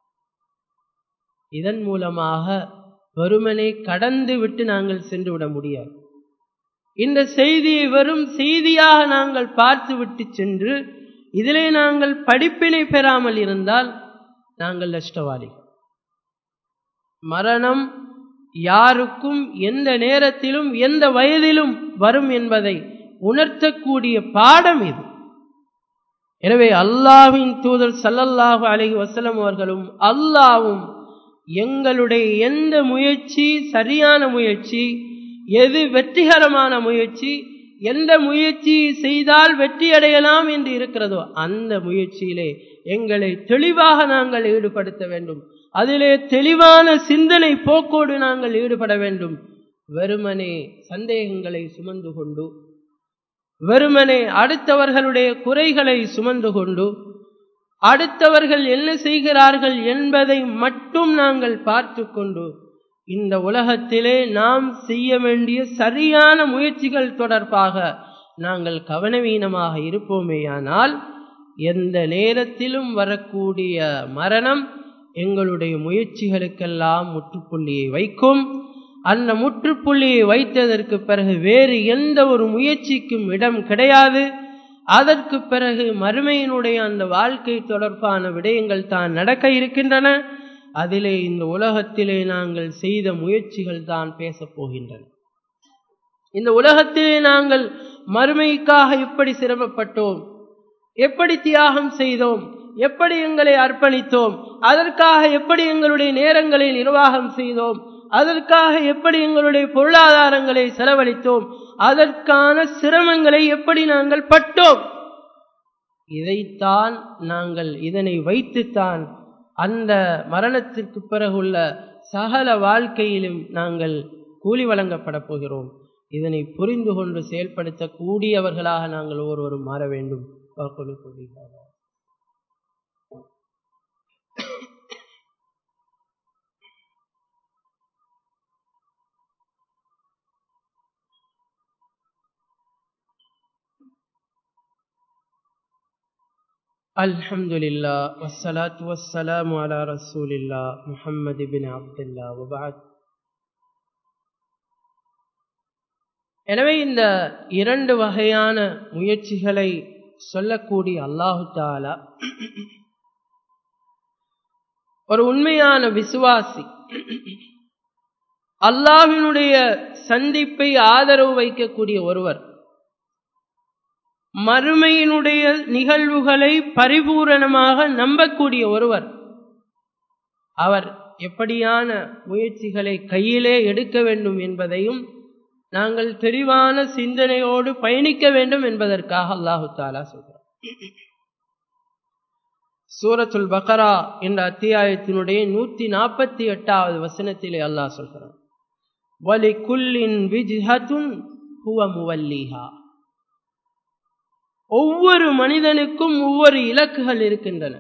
இதன் மூலமாக வெறுமனை கடந்து விட்டு நாங்கள் சென்று விட முடியாது இந்த செய்தியை வெறும் செய்தியாக நாங்கள் பார்த்து விட்டு சென்று இதிலே நாங்கள் படிப்பினை பெறாமல் இருந்தால் நாங்கள் நஷ்டவாளிகள் மரணம் யாருக்கும் எந்த நேரத்திலும் எந்த வயதிலும் வரும் என்பதை உணர்த்தக்கூடிய பாடம் இது எனவே அல்லாவின் தூதர் சல்லல்லாஹு அலஹி வசலம் அவர்களும் அல்லாவும் எங்களுடைய எந்த முயற்சி சரியான முயற்சி எது வெற்றிகரமான முயற்சி எந்த முயற்சி செய்தால் வெற்றி அடையலாம் என்று இருக்கிறதோ அந்த முயற்சியிலே எங்களை தெளிவாக நாங்கள் ஈடுபடுத்த வேண்டும் அதிலே தெளிவான சிந்தனை போக்கோடு நாங்கள் ஈடுபட வேண்டும் வெறுமனே சந்தேகங்களை சுமந்து கொண்டு வெறுமனே அடுத்தவர்களுடைய குறைகளை சுமந்து கொண்டு அடுத்தவர்கள் என்ன செய்கிறார்கள் என்பதை மட்டும் நாங்கள் பார்த்து கொண்டு இந்த உலகத்திலே நாம் செய்ய வேண்டிய சரியான முயற்சிகள் தொடர்பாக நாங்கள் கவனவீனமாக இருப்போமேயானால் எந்த நேரத்திலும் வரக்கூடிய மரணம் எங்களுடைய முயற்சிகளுக்கெல்லாம் முற்றுப்புள்ளியை வைக்கும் அந்த முற்றுப்புள்ளியை வைத்ததற்கு பிறகு வேறு எந்த ஒரு முயற்சிக்கும் இடம் கிடையாது அதற்கு பிறகு மறுமையினுடைய அந்த வாழ்க்கை தொடர்பான விடயங்கள் தான் நடக்க இருக்கின்றன அதிலே இந்த உலகத்திலே நாங்கள் செய்த முயற்சிகள் தான் பேசப் போகின்றன இந்த உலகத்திலே நாங்கள் மறுமைக்காக எப்படி சிரமப்பட்டோம் எப்படி தியாகம் செய்தோம் எப்படி எங்களை அர்ப்பணித்தோம் அதற்காக எப்படி எங்களுடைய நேரங்களை நிர்வாகம் செய்தோம் அதற்காக எப்படி எங்களுடைய பொருளாதாரங்களை செலவழித்தோம் அதற்கான சிரமங்களை எப்படி நாங்கள் பட்டோம் இதைத்தான் நாங்கள் இதனை வைத்துத்தான் அந்த மரணத்திற்கு பிறகுள்ள சகல வாழ்க்கையிலும் நாங்கள் கூலி வழங்கப்பட போகிறோம் இதனை புரிந்து கொண்டு செயல்படுத்தக்கூடியவர்களாக நாங்கள் ஒருவரும் மாற வேண்டும் الحمد لله والصلاة والسلام على رسول الله محمد بن عبد الله وبعد எனவே இந்த இரண்டு வகையான முயற்சிகளை சொல்லக்கூடிய அல்லாஹு தாலா ஒரு உண்மையான விசுவாசி அல்லாஹினுடைய சந்திப்பை ஆதரவு வைக்கக்கூடிய ஒருவர் மறுமையினுடைய நிகழ்வுகளை பரிபூரணமாக நம்பக்கூடிய ஒருவர் அவர் எப்படியான முயற்சிகளை கையிலே எடுக்க வேண்டும் என்பதையும் நாங்கள் தெளிவான சிந்தனையோடு பயணிக்க வேண்டும் என்பதற்காக அல்லாஹு தாலா சொல்கிறார் சூரத்துல் பக்கரா என்ற அத்தியாயத்தினுடைய நூத்தி நாற்பத்தி எட்டாவது வசனத்திலே அல்லாஹ் சொல்கிறார் வலி குல்லின் விஜ்ஹத்துன் ஹுவ முவல்லிஹா ஒவ்வொரு மனிதனுக்கும் ஒவ்வொரு இலக்குகள் இருக்கின்றன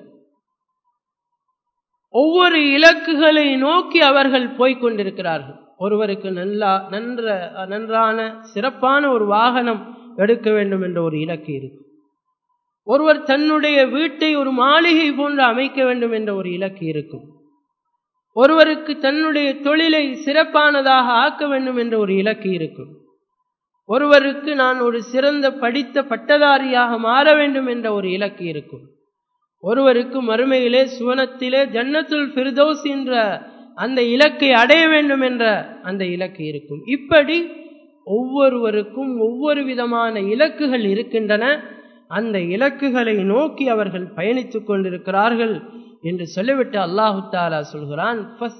ஒவ்வொரு இலக்குகளை நோக்கி அவர்கள் போய்கொண்டிருக்கிறார்கள் ஒருவருக்கு நல்லா நன்ற நன்றான சிறப்பான ஒரு வாகனம் எடுக்க வேண்டும் என்ற ஒரு இலக்கு இருக்கு ஒருவர் தன்னுடைய வீட்டை ஒரு மாளிகை போன்று அமைக்க வேண்டும் என்ற ஒரு இலக்கு இருக்கும் ஒருவருக்கு தன்னுடைய தொழிலை சிறப்பானதாக ஆக்க வேண்டும் என்ற ஒரு இலக்கு இருக்கும் ஒருவருக்கு நான் ஒரு சிறந்த படித்த பட்டதாரியாக மாற வேண்டும் என்ற ஒரு இலக்கு இருக்கும் ஒருவருக்கு மறுமையிலே சுவனத்திலே ஜன்னத்துல் ஃபிர்தோஸ் என்ற அந்த இலக்கை அடைய வேண்டும் என்ற அந்த இலக்கு இருக்கும் இப்படி ஒவ்வொருவருக்கும் ஒவ்வொரு விதமான இலக்குகள் இருக்கின்றன அந்த இலக்குகளை நோக்கி அவர்கள் பயணித்துக் கொண்டிருக்கிறார்கள் என்று சொல்லிவிட்டு அல்லாஹு தாலா சொல்கிறான்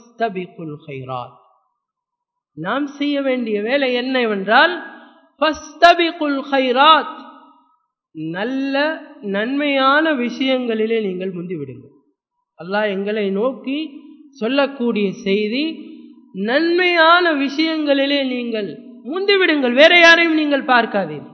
நாம் செய்ய வேண்டிய வேலை என்னவென்றால் நல்ல நன்மையான விஷயங்களிலே நீங்கள் முந்திவிடுங்கள் அல்லாஹ் எங்களை நோக்கி சொல்லக்கூடிய செய்தி நன்மையான விஷயங்களிலே நீங்கள் முந்திவிடுங்கள் வேற யாரையும் நீங்கள் பார்க்காதீர்கள்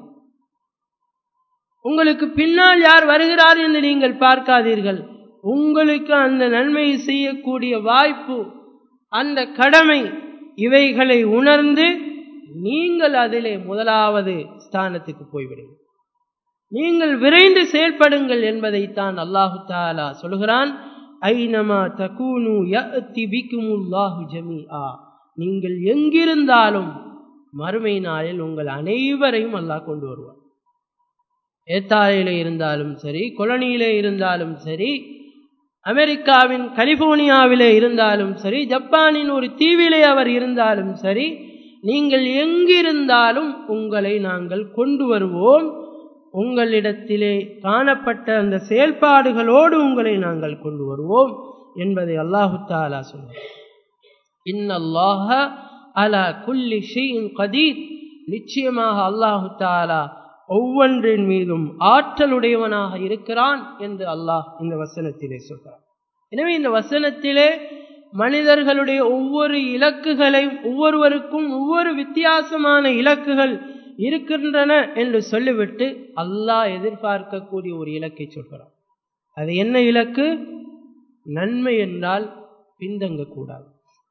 உங்களுக்கு பின்னால் யார் வருகிறார் என்று நீங்கள் பார்க்காதீர்கள் உங்களுக்கு அந்த நன்மையை செய்யக்கூடிய வாய்ப்பு அந்த கடமை இவைகளை உணர்ந்து நீங்கள் அதிலே முதலாவது ஸ்தானத்துக்கு போய்விடுங்கள் நீங்கள் விரைந்து செயல்படுங்கள் என்பதைத்தான் அல்லாஹு தாலா சொல்கிறான் ஐனமா தகூனு யஅதி பிக்குமுல்லாஹு ஜமீஆ நீங்கள் எங்கிருந்தாலும் மறுமை நாளில் உங்கள் அனைவரையும் அல்லாஹ் கொண்டு வருவார் ஏத்தாலையிலே இருந்தாலும் சரி கொலனியிலே இருந்தாலும் சரி அமெரிக்காவின் கலிபோர்னியாவிலே இருந்தாலும் சரி ஜப்பானின் ஒரு தீவிலே அவர் இருந்தாலும் சரி நீங்கள் எங்கிருந்தாலும் உங்களை நாங்கள் கொண்டு வருவோம் உங்களிடத்திலே காணப்பட்ட அந்த செயல்பாடுகளோடு உங்களை நாங்கள் கொண்டு வருவோம் என்பதை அல்லாஹு தாலா சொன்னார் இன்னல்லாஹ அலா குல்லி ஷைஇன் கதீர் நிச்சயமாக அல்லாஹு தாலா ஒவ்வொன்றின் மீதும் ஆற்றலுடையவனாக இருக்கிறான் என்று அல்லாஹ் இந்த வசனத்திலே சொல்கிறார் எனவே இந்த வசனத்திலே மனிதர்களுடைய ஒவ்வொரு இலக்குகளையும் ஒவ்வொருவருக்கும் ஒவ்வொரு வித்தியாசமான இலக்குகள் இருக்கின்றன என்று சொல்லிவிட்டு அல்லாஹ் எதிர்பார்க்கக்கூடிய ஒரு இலக்கை சொல்கிறார் அது என்ன இலக்கு நன்மை என்றால் பின்தங்கக்கூடாது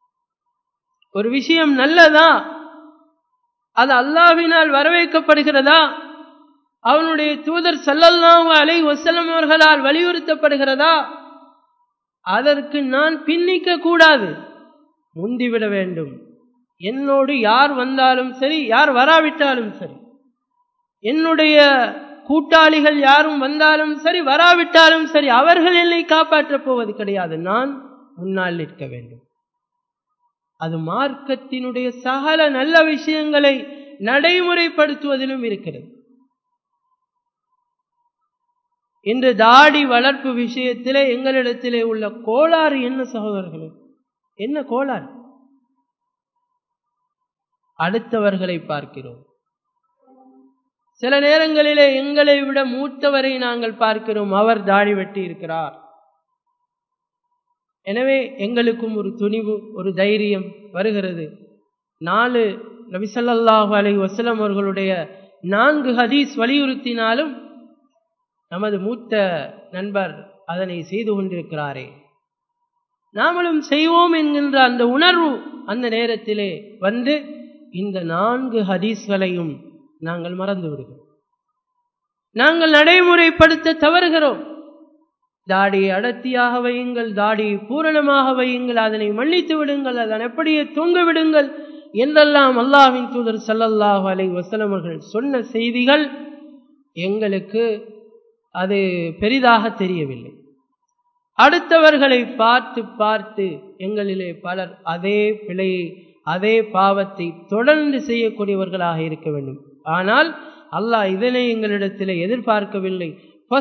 ஒரு விஷயம் நல்லதா அது அல்லாவினால் வரவேற்கப்படுகிறதா அவனுடைய தூதர் சல்லல்லாஹு அலை வசலம் அவர்களால் வலியுறுத்தப்படுகிறதா அதற்கு நான் பின்னிக்க கூடாது முந்திவிட வேண்டும் என்னோடு யார் வந்தாலும் சரி யார் வராவிட்டாலும் சரி என்னுடைய கூட்டாளிகள் யாரும் வந்தாலும் சரி வராவிட்டாலும் சரி அவர்கள் என்னை காப்பாற்றப் போவது கிடையாது நான் முன்னால் நிற்க வேண்டும் அது மார்க்கத்தினுடைய சகல நல்ல விஷயங்களை நடைமுறைப்படுத்துவதிலும் இருக்கிறது இன்று தாடி வளர்ப்பு விஷயத்திலே எங்களிடத்திலே உள்ள கோளாறு என்ன சகோதரர்களே என்ன கோளாறு அடுத்தவர்களை பார்க்கிறோம் சில நேரங்களிலே எங்களை விட மூத்தவரை நாங்கள் பார்க்கிறோம் அவர் தாடி வெட்டி இருக்கிறார் எனவே எங்களுக்கும் ஒரு துணிவு ஒரு தைரியம் வருகிறது நாலு நபிசல்லாஹு அலை வசலம் அவர்களுடைய நான்கு ஹதீஸ் வலியுறுத்தினாலும் நமது மூத்த நண்பர் அதனை செய்து கொண்டிருக்கிறாரே நாமளும் செய்வோம் என்கின்ற அந்த உணர்வு அந்த நேரத்திலே வந்து இந்த நான்கு ஹதீஸ்களையும் நாங்கள் மறந்து விடுகிறோம் நாங்கள் நடைமுறைப்படுத்த தவறுகிறோம் தாடியை அடர்த்தியாக வையுங்கள் தாடியை பூரணமாக வையுங்கள் அதனை மன்னித்து விடுங்கள் அதன் எப்படியே தொங்க விடுங்கள் என்றெல்லாம் அல்லாஹின் தூதர் சல்லல்லாஹு அலை வசலமர்கள் சொன்ன செய்திகள் எங்களுக்கு அது பெரிதாக தெரியவில்லை அடுத்தவர்களை பார்த்து பார்த்து எங்களிலே பலர் அதே பிழையை அதே பாவத்தை தொடர்ந்து செய்யக்கூடியவர்களாக இருக்க வேண்டும் ஆனால் அல்லாஹ் இதனை எங்களிடத்திலே எதிர்பார்க்கவில்லை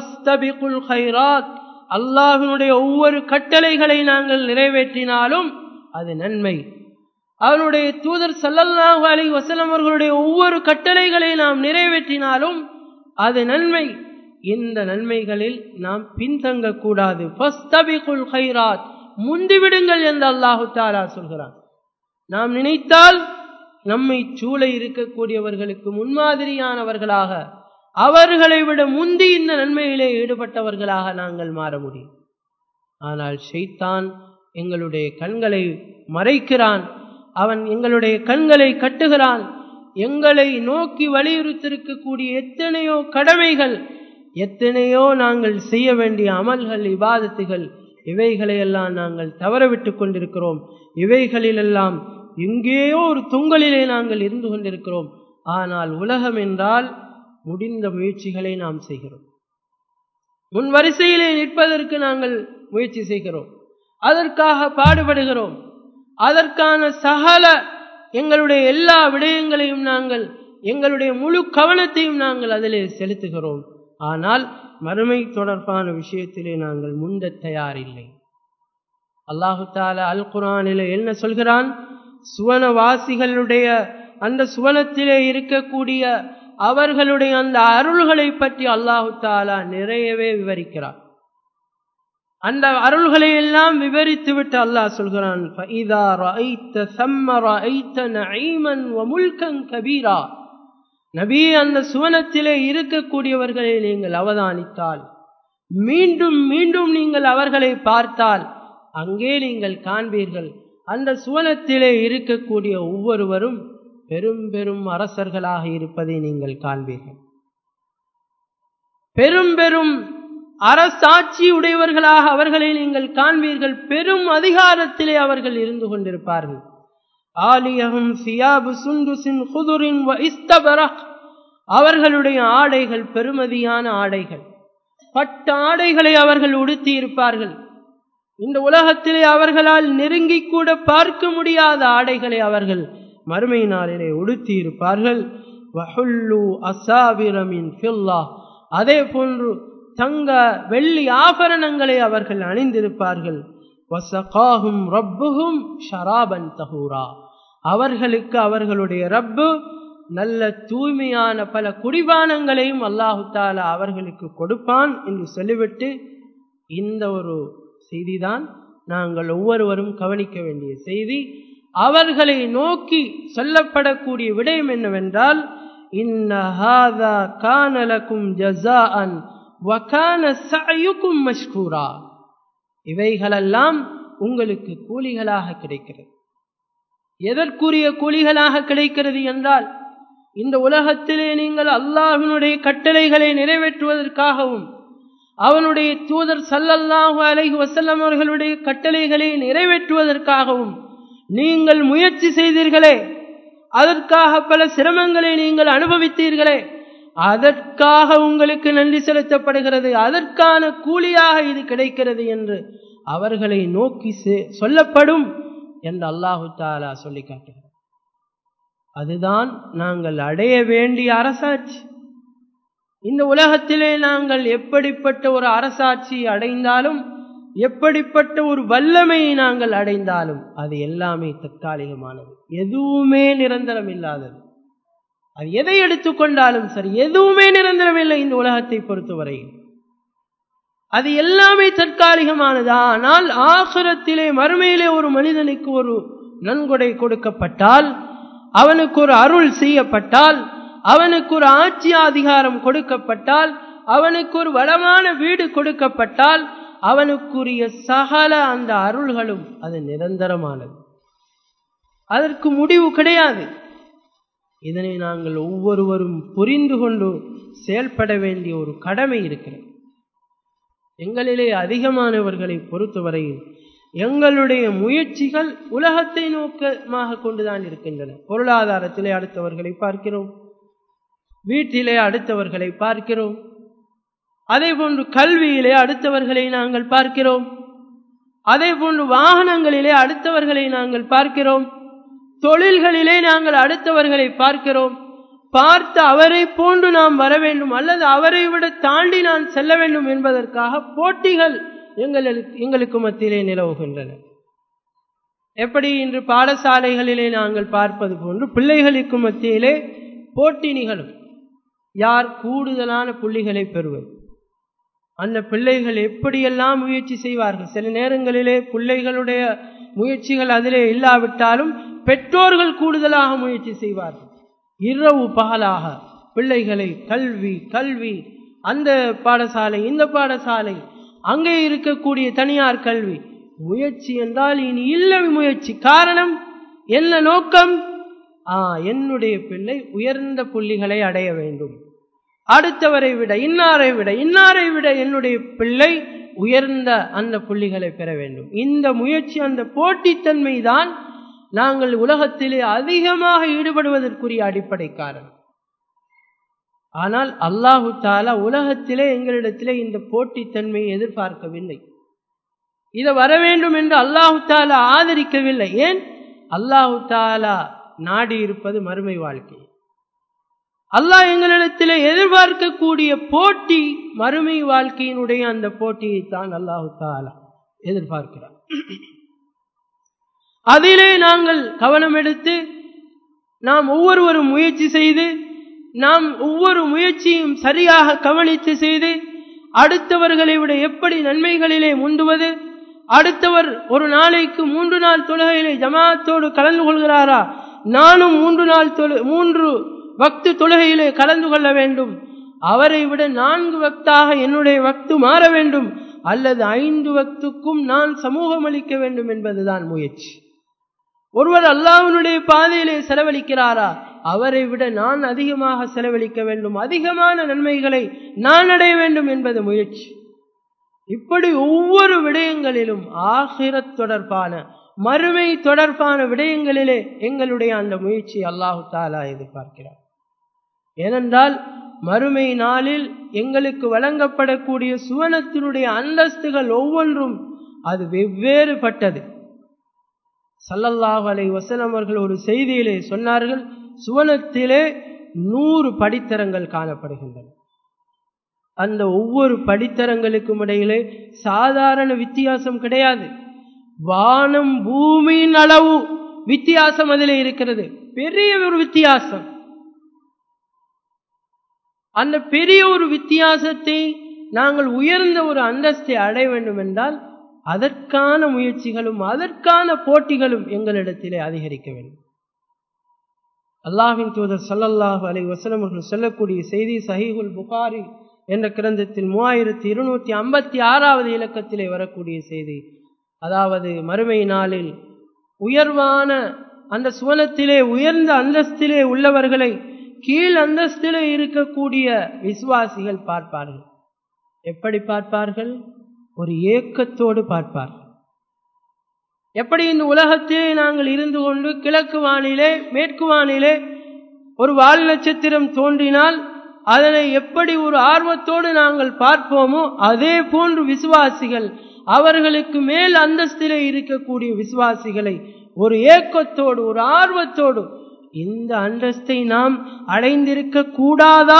அல்லாஹினுடைய ஒவ்வொரு கட்டளைகளை நாங்கள் நிறைவேற்றினாலும் அது நன்மை அவனுடைய தூதர் சல்லல்லாஹு அலி வசலம் அவர்களுடைய ஒவ்வொரு கட்டளைகளை நாம் நிறைவேற்றினாலும் அது நன்மை இந்த நன்மைகளில் நாம் பின்தங்கக்கூடாது முந்திவிடுங்கள் என்று அல்லாஹு தாலா சொல்கிறான் நாம் நினைத்தால் நம்மை சூழ இருக்கக்கூடியவர்களுக்கு முன்மாதிரியானவர்களாக அவர்களை விட முந்தி இந்த நன்மையிலே ஈடுபட்டவர்களாக நாங்கள் மாற முடியும் ஆனால் ஷைத்தான் எங்களுடைய கண்களை மறைக்கிறான் அவன் எங்களுடைய கண்களை கட்டுகிறான் எங்களை நோக்கி வலியுறுத்திருக்கக்கூடிய எத்தனையோ கடமைகள் எத்தனையோ நாங்கள் செய்ய வேண்டிய அமல்கள் இபாதத்துகள் இவைகளையெல்லாம் நாங்கள் தவறவிட்டு கொண்டிருக்கிறோம் இவைகளிலெல்லாம் எங்கேயோ ஒரு தொங்கலிலே நாங்கள் இருந்து கொண்டிருக்கிறோம் ஆனால் உலகம் என்றால் முடிந்த முயற்சிகளை நாம் செய்கிறோம் முன் வரிசையிலே நிற்பதற்கு நாங்கள் முயற்சி செய்கிறோம் அதற்காக பாடுபடுகிறோம் அதற்கான சகல எங்களுடைய எல்லா விடயங்களையும் நாங்கள் எங்களுடைய முழு கவனத்தையும் நாங்கள் அதிலே செலுத்துகிறோம் ஆனால் மறுமை தொடர்பான விஷயத்திலே நாங்கள் முந்த தயாரில்லை அல்லாஹு தாலா அல் குரானில என்ன சொல்கிறான் சுவனவாசிகளுடைய அந்த சுவனத்திலே இருக்கக்கூடிய அவர்களுடைய அந்த அருள்களை பற்றி அல்லாஹு தாலா நிறையவே விவரிக்கிறார் அந்த அருள்களை எல்லாம் விவரித்து விட்டு அல்லாஹ் சொல்கிறான் கபீரா நபி அந்த சுவனத்திலே இருக்கக்கூடியவர்களை நீங்கள் அவதானித்தால் மீண்டும் மீண்டும் நீங்கள் அவர்களை பார்த்தால் அங்கே நீங்கள் காண்பீர்கள் அந்த சுவனத்திலே இருக்கக்கூடிய ஒவ்வொருவரும் பெரும் பெரும் அரசர்களாக இருப்பதை நீங்கள் காண்பீர்கள் பெரும் பெரும் அரசாட்சி உடையவர்களாக அவர்களை நீங்கள் காண்பீர்கள் பெரும் அதிகாரத்திலே அவர்கள் இருந்து கொண்டிருப்பார்கள் ஆலியகும் சியாபு சுண்டுசின் குதுரின் அவர்களுடைய ஆடைகள் பெருமதியான ஆடைகள் பட்ட ஆடைகளை அவர்கள் உடுத்தி இருப்பார்கள் இந்த உலகத்திலே அவர்களால் நெருங்கி கூட பார்க்க முடியாத ஆடைகளை அவர்கள் மறுமை நாளிலே உடுத்தி இருப்பார்கள் அதே போன்று தங்க வெள்ளி ஆபரணங்களை அவர்கள் அணிந்திருப்பார்கள் வசகாகும் ரப்புகும் ஷராபன் தஹூரா அவர்களுக்கு அவர்களுடைய ரப்பு நல்ல தூய்மையான பல குடிபானங்களையும் அல்லாஹு தாலா அவர்களுக்கு கொடுப்பான் என்று சொல்லிவிட்டு இந்த ஒரு செய்திதான் நாங்கள் ஒவ்வொருவரும் கவனிக்க வேண்டிய செய்தி அவர்களை நோக்கி சொல்லப்படக்கூடிய விடயம் என்னவென்றால் இன்னஹாதா கானலக்கும் ஜஸாஅன் வகான சயுக்கும் மஷ்கூரா இவைகளெல்லாம் உங்களுக்கு கூலிகளாக கிடைக்கிறது எதற்குரிய கூலிகளாக கிடைக்கிறது என்றால் இந்த உலகத்திலே நீங்கள் அல்லாஹினுடைய கட்டளைகளை நிறைவேற்றுவதற்காகவும் அவனுடைய தூதர் சல்லல்லாஹு அலைஹி வசல்லம் அவர்களுடைய கட்டளைகளை நிறைவேற்றுவதற்காகவும் நீங்கள் முயற்சி செய்தீர்களே அதற்காக பல சிரமங்களை நீங்கள் அனுபவித்தீர்களே அதற்காக உங்களுக்கு நன்றி செலுத்தப்படுகிறது அதற்கான கூலியாக இது கிடைக்கிறது என்று அவர்களை நோக்கி சொல்லப்படும் என்று அல்லாஹு தாலா சொல்லி காட்டுகிறார் அதுதான் நாங்கள் அடைய வேண்டிய அரசாட்சி இந்த உலகத்திலே நாங்கள் எப்படிப்பட்ட ஒரு அரசாட்சி அடைந்தாலும் எப்படிப்பட்ட ஒரு வல்லமையை நாங்கள் அடைந்தாலும் அது எல்லாமே தற்காலிகமானது எதுவுமே நிரந்தரம் இல்லாதது அது எதை எடுத்துக்கொண்டாலும் சரி எதுவுமே நிரந்தரம் இல்லை இந்த உலகத்தை பொறுத்தவரையில் அது எல்லாமே தற்காலிகமானது ஆனால் ஆசுரத்திலே மறுமையிலே ஒரு மனிதனுக்கு ஒரு நன்கொடை கொடுக்கப்பட்டால் அவனுக்கு ஒரு அருள் செய்யப்பட்டால் அவனுக்கு ஒரு ஆட்சி அதிகாரம் கொடுக்கப்பட்டால் அவனுக்கு ஒரு வளமான வீடு கொடுக்கப்பட்டால் அவனுக்குரிய சகல அந்த அருள்களும் அது நிரந்தரமானது அதற்கு முடிவு கிடையாது இதனை நாங்கள் ஒவ்வொருவரும் புரிந்து கொண்டு செயல்பட வேண்டிய ஒரு கடமை இருக்கிறது எங்களிலே அதிகமானவர்களை பொறுத்தவரையில் எங்களுடைய முயற்சிகள் உலகத்தை நோக்கமாக கொண்டுதான் இருக்கின்றன பொருளாதாரத்திலே அடுத்தவர்களை பார்க்கிறோம் வீட்டிலே அடுத்தவர்களை பார்க்கிறோம் அதே போன்று கல்வியிலே அடுத்தவர்களை நாங்கள் பார்க்கிறோம் அதே போன்று வாகனங்களிலே அடுத்தவர்களை நாங்கள் பார்க்கிறோம் தொழில்களிலே நாங்கள் அடுத்தவர்களை பார்க்கிறோம் பார்த்து அவரை போன்று நாம் வர வேண்டும் அல்லது அவரை விட தாண்டி நான் செல்ல வேண்டும் என்பதற்காக போட்டிகள் எங்களுக்கு எங்களுக்கு மத்தியிலே நிலவுகின்றன எப்படி இன்று பாடசாலைகளிலே நாங்கள் பார்ப்பது போன்று பிள்ளைகளுக்கு மத்தியிலே போட்டி நிகழும் யார் கூடுதலான புள்ளிகளை பெறுவது அந்த பிள்ளைகள் எப்படியெல்லாம் முயற்சி செய்வார்கள் சில நேரங்களிலே பிள்ளைகளுடைய முயற்சிகள் அதிலே இல்லாவிட்டாலும் பெற்றோர்கள் கூடுதலாக முயற்சி செய்வார்கள் இரவு பகலாக பிள்ளைகளை கல்வி கல்வி அந்த பாடசாலை இந்த பாடசாலை அங்கே இருக்கக்கூடிய தனியார் கல்வி முயற்சி என்றால் இனி இல்லை முயற்சி காரணம் என்ன நோக்கம் ஆ என்னுடைய பிள்ளை உயர்ந்த புள்ளிகளை அடைய வேண்டும் அடுத்தவரை விட இன்னாரை விட இன்னாரை விட என்னுடைய பிள்ளை உயர்ந்த அந்த புள்ளிகளை பெற வேண்டும் இந்த முயற்சி அந்த போட்டித்தன்மை தான் நாங்கள் உலகத்திலே அதிகமாக ஈடுபடுவதற்குரிய அடிப்படை காரணம் ஆனால் அல்லாஹு தாலா உலகத்திலே எங்களிடத்திலே இந்த போட்டித்தன்மையை எதிர்பார்க்கவில்லை இதை வர வேண்டும் என்று அல்லாஹு தாலா ஆதரிக்கவில்லை ஏன் அல்லாஹு தாலா நாடி இருப்பது மறுமை வாழ்க்கை அல்லாஹ் எங்களிடத்திலே எதிர்பார்க்கக்கூடிய போட்டி மறுமை வாழ்க்கையினுடைய அந்த போட்டியை தான் அல்லாஹு தாலா எதிர்பார்க்கிறார் அதிலே நாங்கள் கவனம் எடுத்து நாம் ஒவ்வொருவரும் முயற்சி செய்து நாம் ஒவ்வொரு முயற்சியும் சரியாக கவனித்து செய்து அடுத்தவர்களை விட எப்படி நன்மைகளிலே முந்துவது அடுத்தவர் ஒரு நாளைக்கு மூன்று நாள் தொழுகையிலே ஜமாத்தோடு கலந்து கொள்கிறாரா நானும் மூன்று நாள் தொழு மூன்று வக்து தொழுகையிலே கலந்து கொள்ள வேண்டும் அவரை விட நான்கு வக்தாக என்னுடைய வக்து மாற வேண்டும் அல்லது ஐந்து வக்துக்கும் நான் சமூகம் அளிக்க வேண்டும் என்பதுதான் முயற்சி ஒருவர் அல்லாஹ்வினுடைய பாதையிலே செலவழிக்கிறாரா அவரை விட நான் அதிகமாக செலவழிக்க வேண்டும் அதிகமான நன்மைகளை நான் அடைய வேண்டும் என்பது முயற்சி இப்படி ஒவ்வொரு விடயங்களிலும் ஆகிரத் தொடர்பான மறுமை தொடர்பான விடயங்களிலே எங்களுடைய அந்த முயற்சி அல்லாஹு தாலா எதிர்பார்க்கிறார் ஏனென்றால் மறுமை நாளில் எங்களுக்கு வழங்கப்படக்கூடிய சுவனத்தினுடைய அந்தஸ்துகள் ஒவ்வொன்றும் அது வெவ்வேறுபட்டது சல்லல்லாஹு அலை வசனம் அவர்கள் ஒரு செய்தியிலே சொன்னார்கள் சுவனத்திலே நூறு படித்தரங்கள் காணப்படுகின்றன அந்த ஒவ்வொரு படித்தரங்களுக்கும் இடையிலே சாதாரண வித்தியாசம் கிடையாது வானம் பூமியின் அளவு வித்தியாசம் அதிலே இருக்கிறது பெரிய ஒரு வித்தியாசம் அந்த பெரிய ஒரு வித்தியாசத்தை நாங்கள் உயர்ந்த ஒரு அந்தஸ்தை அடைய வேண்டும் என்றால் அதற்கான முயற்சிகளும் அதற்கான போட்டிகளும் எங்களிடத்திலே அதிகரிக்க வேண்டும் அல்லாஹின் தூதர் சல்லல்லாஹு அலை வசனம் அவர்கள் சொல்லக்கூடிய செய்தி சஹீகுல் புகாரி என்ற கிரந்தத்தில் மூவாயிரத்தி இருநூற்றி ஐம்பத்தி ஆறாவது இலக்கத்திலே வரக்கூடிய செய்தி அதாவது மறுமை நாளில் உயர்வான அந்த சுவனத்திலே உயர்ந்த அந்தஸ்திலே உள்ளவர்களை கீழ் அந்தஸ்திலே இருக்கக்கூடிய விசுவாசிகள் பார்ப்பார்கள் எப்படி பார்ப்பார்கள் ஒரு ஏக்கத்தோடு பார்ப்பார்கள் எப்படி இந்த உலகத்திலே நாங்கள் இருந்து கொண்டு கிழக்கு வானிலே மேற்கு வானிலே ஒரு வால் நட்சத்திரம் தோன்றினால் அதனை எப்படி ஒரு ஆர்வத்தோடு நாங்கள் பார்ப்போமோ அதே போன்று விசுவாசிகள் அவர்களுக்கு மேல் அந்தஸ்திலே இருக்கக்கூடிய விசுவாசிகளை ஒரு ஏக்கத்தோடு ஒரு ஆர்வத்தோடு இந்த அந்தஸ்தை நாம் அடைந்திருக்க கூடாதா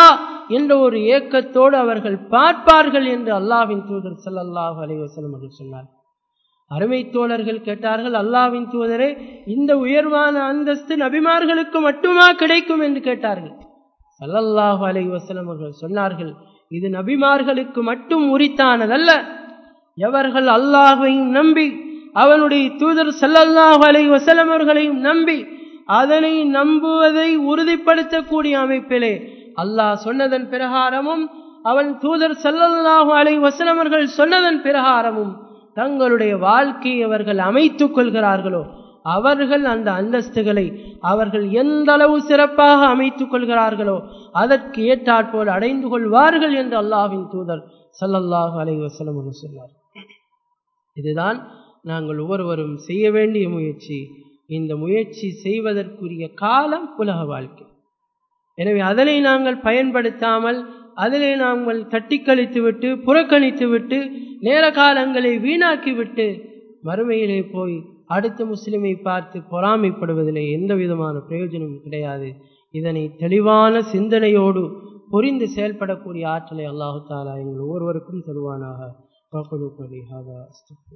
என்ற ஒரு ஏக்கத்தோடு அவர்கள் பார்ப்பார்கள் என்று அல்லாஹ்வின் தூதர் ஸல்லல்லாஹு அலைஹி வஸல்லம் அவர்கள் சொன்னார் அருமை தோழர்கள் கேட்டார்கள் அல்லாஹ்வின் தூதரே இந்த உயர்வான அந்தஸ்து நபிமார்களுக்கு மட்டுமா கிடைக்கும் என்று கேட்டார்கள் ஸல்லல்லாஹு அலைஹி வஸல்லம் அவர்கள் சொன்னார்கள் இது நபிமார்களுக்கு மட்டும் உரித்தானதல்ல எவர்கள் அல்லாஹ்வையும் நம்பி அவனுடைய தூதர் ஸல்லல்லாஹு அலைஹி வஸல்லம் அவர்களையும் நம்பி அதனை நம்புவதை உறுதிப்படுத்தக்கூடிய அமைப்பிலே அல்லாஹ் சொன்னதன் பிரகாரமும் அவன் தூதர் ஸல்லல்லாஹு அலைஹி வஸல்லம் அவர்கள் சொன்னதன் பிரகாரமும் தங்களுடைய வாழ்க்கையை அவர்கள் அமைத்துக் கொள்கிறார்களோ அவர்கள் அந்த அந்தஸ்துகளை அவர்கள் எந்த அளவு சிறப்பாக அமைத்துக் கொள்கிறார்களோ அதற்கு ஏற்றாற்போல் அடைந்து கொள்வார்கள் என்று அல்லாஹ்வின் தூதர் ஸல்லல்லாஹு அலைஹி வஸல்லம் அவர்கள் சொன்னார் இதுதான் நாங்கள் ஒவ்வொருவரும் செய்ய வேண்டிய முயற்சி இந்த முயற்சி செய்வதற்குரிய காலம் உலக வாழ்க்கை எனவே அதனை நாங்கள் பயன்படுத்தாமல் அதிலே நாங்கள் தட்டிக்கழித்து விட்டு புறக்கணித்து விட்டு நேர காலங்களை வீணாக்கிவிட்டு மறுமையிலே போய் அடுத்த முஸ்லிமை பார்த்து பொறாமைப்படுவதிலே எந்த விதமான பிரயோஜனமும் கிடையாது இதனை தெளிவான சிந்தனையோடு புரிந்து செயல்படக்கூடிய ஆற்றலை அல்லாஹு தாலா எங்கள் ஒவ்வொருவருக்கும் தருவானாக